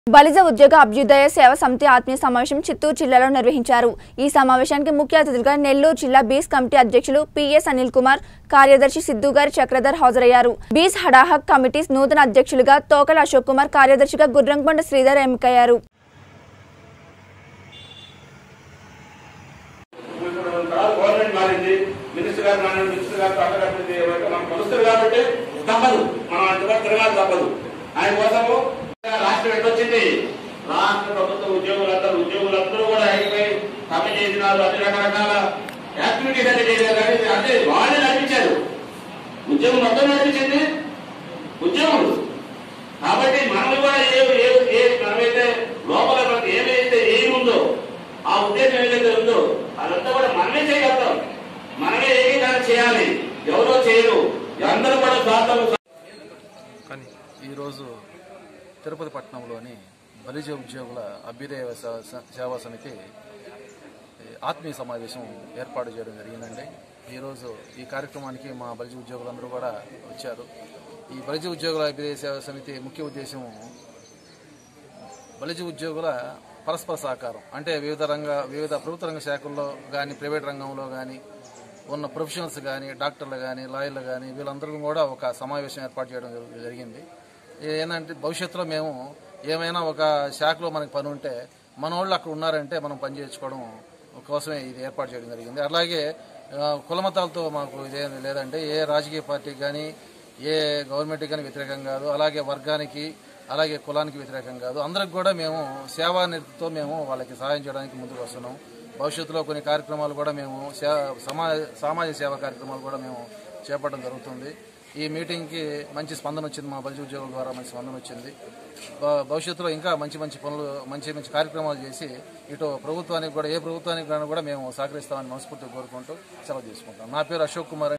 బలిజ ఉద్యోగ అభ్యుదయ సేవ సమితి ఆత్మీయ సమావేశం చిత్తూరు జిల్లాలో నిర్వహించారు ఈ సమావేశానికి ముఖ్య అతిథిగా నెల్లూరు జిల్లా బీస్ కమిటీ అధ్యక్షులు పిఎస్ అనిల్ కుమార్ కార్యదర్శి సిద్ధు గారి చక్రధర్ హాజరయ్యారు బీస్ హడాహక్ కమిటీ నూతన అధ్యక్షులుగా తోకల అశోక్ కుమార్ కార్యదర్శిగా గుర్రంకొండ శ్రీధర్ ఎన్నికయ్యారు తర్వాత గవర్నమెంట్ మారింది మినిస్టర్ గారు మారిన మినిస్టర్ గారు డాక్టర్ గారు మనం కొలుస్తారు కాబట్టి తప్పదు మనం అంతవరకు తిరగాలి తప్పదు ఆయన కోసము రాష్ట్రం ఎట్టొచ్చింది రాష్ట్ర ప్రభుత్వ ఉద్యోగులందరూ ఉద్యోగులందరూ కూడా అయిపోయి సమ్మె చేసినారు అన్ని రకరకాల యాక్టివిటీస్ అన్ని చేశారు కానీ అంటే వాళ్ళే నడిపించారు ఉద్యోగం మొత్తం నడిపించింది ఉద్యోగులు కాబట్టి మనం కూడా ఏ ఏ ఏ మనమైతే లోపల మనకి ఏమైతే ఏముందో ఆ ఉద్దేశం ఏదైతే ఉందో అదంతా కూడా మనమే చేయగలుగుతాం మనమే ఏకీకరణ చేయాలి ఎవరో చేయరు అందరూ కూడా స్వార్థం కానీ ఈరోజు తిరుపతి పట్టణంలోని బలిజ ఉద్యోగుల అభ్యుదయ స- స- సేవా సమితి ఈ ఆత్మీయ సమావేశం ఏర్పాటు చేయడం జరిగిందండి ఈరోజు ఈ కార్యక్రమానికి మా బలిజ ఉద్యోగులందరూ కూడా వచ్చారు ఈ బలిజ ఉద్యోగుల అభ్యుదయ సేవా సమితి ముఖ్య ఉద్దేశం బలిజ ఉద్యోగుల పరస్పర సహకారం అంటే వివిధ రంగ వివిధ ప్రభుత్వ రంగ శాఖల్లో కానీ ప్రైవేట్ రంగంలో కానీ ఉన్న ప్రొఫెషనల్స్ కానీ డాక్టర్లు కానీ లాయర్లు కానీ వీళ్ళందరూ కూడా ఒక సమావేశం ఏర్పాటు చేయడం జరు- జరిగింది ఏంటంటే భవిష్యత్తులో మేము ఏమైనా ఒక శాఖలో మనకి పని ఉంటే మన వాళ్ళు అక్కడ ఉన్నారంటే మనం పని చేయించుకోవడం కోసమే ఇది ఏర్పాటు చేయడం జరిగింది అలాగే ఆ, కులమతాలతో మాకు ఇదేం లేదంటే ఏ రాజకీయ పార్టీకి కానీ ఏ గవర్నమెంట్కి కానీ వ్యతిరేకం కాదు అలాగే వర్గానికి అలాగే కులానికి వ్యతిరేకం కాదు అందరికి కూడా మేము సేవా నిరతితో మేము వాళ్ళకి సహాయం చేయడానికి ముందుకు వస్తున్నాం భవిష్యత్తులో కొన్ని కార్యక్రమాలు కూడా మేము సే- సమా సామాజిక సేవా కార్యక్రమాలు కూడా మేము చేపట్టడం జరుగుతుంది ఈ మీటింగ్కి మంచి స్పందన వచ్చింది మా బలిజ ఉద్యోగుల ద్వారా మంచి స్పందన వచ్చింది భ- భవిష్యత్తులో ఇంకా మంచి మంచి పనులు మంచి మంచి కార్యక్రమాలు చేసి ఇటు ప్రభుత్వానికి కూడా ఏ ప్రభుత్వానికి కూడా మేము సహకరిస్తామని మనస్ఫూర్తిగా కోరుకుంటూ సెలవు తీసుకుంటాం నా పేరు అశోక్ కుమార్